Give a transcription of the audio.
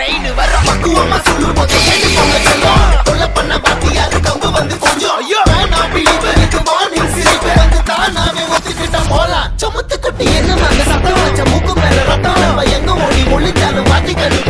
ride வர பக்குவமா சொல்லும் போது கேட்டுக்கோங்க செல்லம் கொல்ல பண்ண பாத்தியாரு கம்பு வந்து கொஞ்சம் ஐயோ நான் பிடிப்பு இது வார்னிங் சிரிப்பு வந்து தானாவே ஒத்துக்கிட்ட போலாம் சமுத்து குட்டி என்ன அந்த சத்தம் வச்ச மூக்கு மேல ரத்தம் நம்ம எங்க ஓடி ஒளிச்சாலும் வாத்திக்கணும்